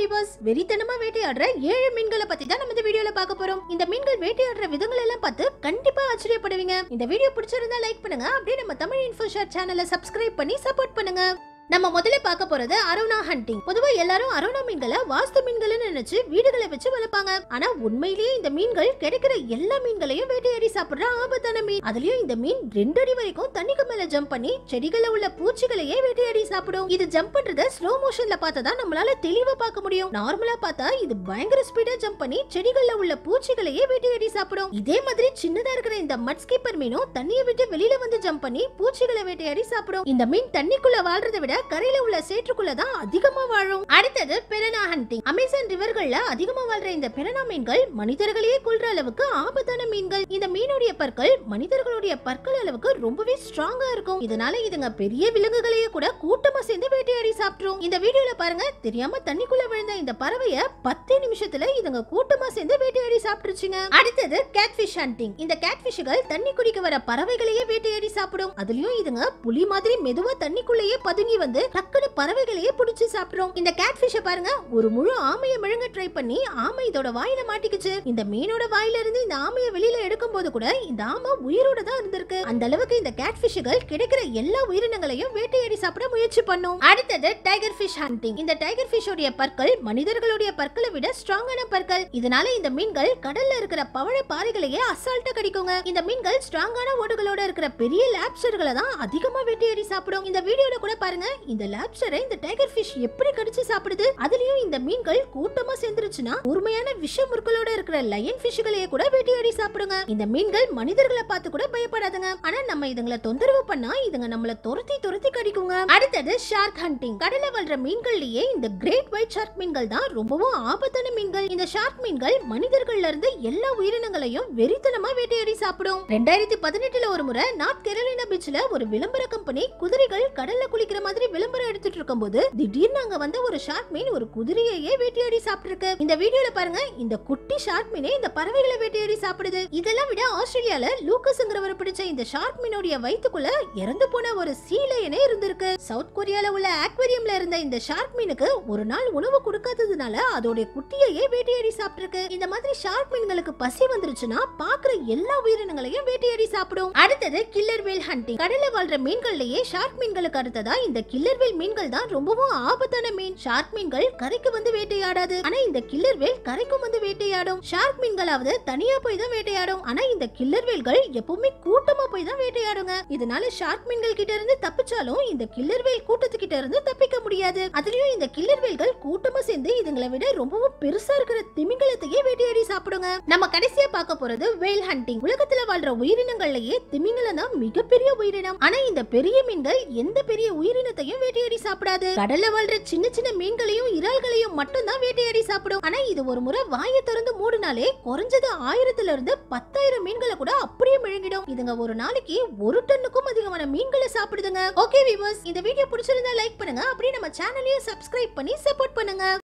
viewers வெறித்தனமா வேட்டையாடுற ஏழு மீன்களை பத்தி தான் நம்ம இந்த வீடியோல பார்க்க போறோம் இந்த மீன்கள் வேட்டையாடுற விதங்கள் எல்லாம் பார்த்து கண்டிப்பா ஆச்சரியப்படுவீங்க இந்த வீடியோ பிடிச்சிருந்தா லைக் பண்ணுங்க அப்படியே நம்ம தமிழ் இன்ஃபோ ஷேர் சேனலை சப்ஸ்கிரைப் பண்ணி சப்போர்ட் பண்ணுங்க நம்ம முதல்ல பார்க்க போறது அரோனா ஹண்டிங் பொதுவா எல்லாரும் அரோனா மீன்களை வாஸ்து மீன்கள்னு நினைச்சு வீடுகளை வச்சு வளர்ப்பாங்க ஆனா உண்மையிலேயே இந்த மீன்கள் கிடைக்கிற எல்லா மீன்களையும் வேட்டையாடி சாப்பிடுற ஆபத்தான மீன் அதுலயும் இந்த மீன் ரெண்டு அடி வரைக்கும் தண்ணிக்கு மேல ஜம்ப் பண்ணி செடிகள்ல உள்ள பூச்சிகளையே வேட்டையாடி சாப்பிடும் இது ஜம்ப் பண்றத ஸ்லோ மோஷன்ல பார்த்தா தான் நம்மளால தெளிவா பார்க்க முடியும் நார்மலா பார்த்தா இது பயங்கர ஸ்பீடா ஜம்ப் பண்ணி செடிகள்ல உள்ள பூச்சிகளையே வேட்டையாடி சாப்பிடும் இதே மாதிரி சின்னதா இருக்கிற இந்த மட் ஸ்கீப்பர் மீனும் தண்ணியை விட்டு வெளியில வந்து ஜம்ப் பண்ணி பூச்சிகளை வேட்டையாடி சாப்பிடும் இந்த மீன் தண்ணிக்குள்ள வாழ்றதை விட கரையில உள்ள சேற்றுக்குள்ள தான் அதிகமா வாழும் அடுத்தது பெரனா ஹண்டிங் அமேசான் ரிவர்கள்ல அதிகமா வாழ்ற இந்த பெரனா மீன்கள் மனிதர்களையே கொல்ற அளவுக்கு ஆபத்தான மீன்கள் இந்த மீனுடைய பற்கள் மனிதர்களுடைய பற்கள் அளவுக்கு ரொம்பவே ஸ்ட்ராங்கா இருக்கும் இதனால இதுங்க பெரிய விலங்குகளையே கூட கூட்டமா சேர்ந்து வேட்டையாடி சாப்பிட்டுரும் இந்த வீடியோல பாருங்க தெரியாம தண்ணிக்குள்ள விழுந்த இந்த பறவைய பத்து நிமிஷத்துல இதுங்க கூட்டமா சேர்ந்து வேட்டையாடி சாப்பிட்டுருச்சுங்க அடுத்தது கேட்ஃபிஷ் ஹண்டிங் இந்த கேட்ஃபிஷ்கள் தண்ணி குடிக்க வர பறவைகளையே வேட்டையாடி சாப்பிடும் அதுலயும் இதுங்க புலி மாதிரி மெதுவா தண்ணிக்குள்ளேயே பதுங்கி வந்து டக்குனு பறவைகளையே பிடிச்சு சாப்பிடும் இந்த கேட்ஃபிஷ பாருங்க ஒரு முழு ஆமையை விழுங்க ட்ரை பண்ணி ஆமை இதோட வாயில மாட்டிக்கிச்சு இந்த மீனோட வாயில இருந்து இந்த ஆமையை வெளியில எடுக்கும் போது கூட இந்த ஆமை உயிரோட தான் இருந்திருக்கு அந்த அளவுக்கு இந்த கேட்ஃபிஷ்கள் கிடைக்கிற எல்லா உயிரினங்களையும் வேட்டையாடி சாப்பிட முயற்சி பண்ணும் அடுத்தது டைகர் ஃபிஷ் ஹண்டிங் இந்த டைகர் ஃபிஷ்ஷோட பற்கள் மனிதர்களுடைய பற்களை விட ஸ்ட்ராங்கான பற்கள் இதனால இந்த மீன்கள் கடல்ல இருக்கிற பவழ பாறைகளையே அசால்ட்டா கடிக்குங்க இந்த மீன்கள் ஸ்ட்ராங்கான ஓடுகளோட இருக்கிற பெரிய லாப்ஸ்டர்களை தான் அதிகமா வேட்டையாடி சாப்பிடும் இந்த வீடியோல கூட பாருங்க இந்த லாப்ஸ்டரை இந்த டைகர் ஃபிஷ் எப்படி கடிச்சு சாப்பிடுது அதுலயும் இந்த மீன்கள் கூட்டமா சேர்ந்துருச்சுன்னா உண்மையான விஷ முற்களோட இருக்கிற லயன் ஃபிஷ்களையே கூட வேட்டையாடி சாப்பிடுங்க இந்த மீன்கள் மனிதர்களை பார்த்து கூட பயப்படாதுங்க ஆனா நம்ம இதுங்களை தொந்தரவு பண்ணா இதுங்க நம்மள துரத்தி துரத்தி கடிக்குங்க அடுத்தது ஷார்க் ஹண்டிங் கடல்ல வாழ்ற மீன்கள்லயே இந்த கிரேட் ஒயிட் ஷார்க் மீன்கள் தான் ரொம்பவும் ஆபத்தான மீன்கள் இந்த ஷார்க் மீன்கள் மனிதர்கள்ல இருந்து எல்லா உயிரினங்களையும் வெறித்தனமா வேட்டையாடி சாப்பிடும் ரெண்டாயிரத்தி பதினெட்டுல ஒரு முறை நார்த் கெரோலினா பீச்ல ஒரு விளம்பர கம்பெனி குதிரைகள் கடல்ல குளிக்கிற மாதிரி விளம்பரம் எடுத்துட்டு இருக்கும்போது திடீர்னு அங்க வந்த ஒரு ஷார்க் மீன் ஒரு குதிரையையே வேட்டையாடி சாப்பிட்டிருக்கு இந்த வீடியோல பாருங்க இந்த குட்டி ஷார்க் மீனே இந்த பறவைகளை வேட்டையாடி சாப்பிடுது இதெல்லாம் விட ஆஸ்திரேலியால லூக்கஸ்ங்கிறவர் பிடிச்ச இந்த ஷார்க் மீனுடைய வயித்துக்குள்ள இறந்து போன ஒரு சீலையனே இருந்திருக்கு சவுத் கொரியால உள்ள ஆக்வேரியம்ல இருந்த இந்த ஷார்க் மீனுக்கு ஒரு நாள் உணவு கொடுக்காததுனால அதோட குட்டியையே வேட்டையாடி சாப்பிட்டிருக்கு இந்த மாதிரி ஷார்க் மீன்களுக்கு பசி வந்துருச்சுன்னா பாக்குற எல்லா உயிரினங்களையும் வேட்டையாடி சாப்பிடும் அடுத்தது கில்லர் வேல் ஹண்டிங் கடல்ல வாழ்ற மீன்கள்லயே ஷார்க் மீன்களுக்கு அடுத்ததா இந்த கில்லர் வேல் மீன்கள் தான் ரொம்பவும் ஆபத்தான மீன் ஷார்க் மீன்கள் கரைக்கு வந்து வேட்டையாடாது ஆனா இந்த கில்லர் வேல் கரைக்கும் வந்து வேட்டையாடும் ஷார்க் மீன்களாவது தனியா போய் தான் வேட்டையாடும் ஆனா இந்த கில்லர் வேல்கள் எப்பவுமே கூட்டமா போய் தான் வேட்டையாடுங்க இதனால ஷார்க் மீன்கள் கிட்ட இருந்து தப்பிச்சாலும் இந்த கில்லர் வேல் கூட்டத்துக்கிட்ட இருந்து தப்பிக்க முடியாது அதுலயும் இந்த கில்லர் வேல்கள் கூட்டமா சேர்ந்து இதுங்களை விட ரொம்பவும் பெருசா இருக்கிற திமிங்கலத்தையே வேட்டையாடி சாப்பிடுங்க நம்ம கடைசியா பார்க்க போறது வேல் ஹண்டிங் உலகத்துல வாழ்ற உயிரினங்கள்லயே திமிங்கலம் தான் மிகப்பெரிய உயிரினம் ஆனா இந்த பெரிய மீன்கள் எந்த பெரிய உயிரினத்தையும் வேட்டையாடி சாப்பிடாது கடல்ல வாழ்ற சின்ன சின்ன மீன்களையும் இறால்களையும் மட்டும் தான் வேட்டையாடி சாப்பிடும் ஆனா இது ஒரு முறை வாயை திறந்து மூடினாலே குறைஞ்சது ஆயிரத்துல இருந்து பத்தாயிரம் மீன்களை கூட அப்படியே விழுங்கிடும் இதுங்க ஒரு நாளைக்கு ஒரு டன்னுக்கும் அதிகமான மீன்களை சாப்பிடுதுங்க ஓகே வியூவர்ஸ் இந்த வீடியோ பிடிச்சிருந்தா லைக் பண்ணுங்க அப்படியே நம்ம சேனலையும் சப்ஸ்கிரைப் பண்ணி சப்போர்ட் பண்ணுங்க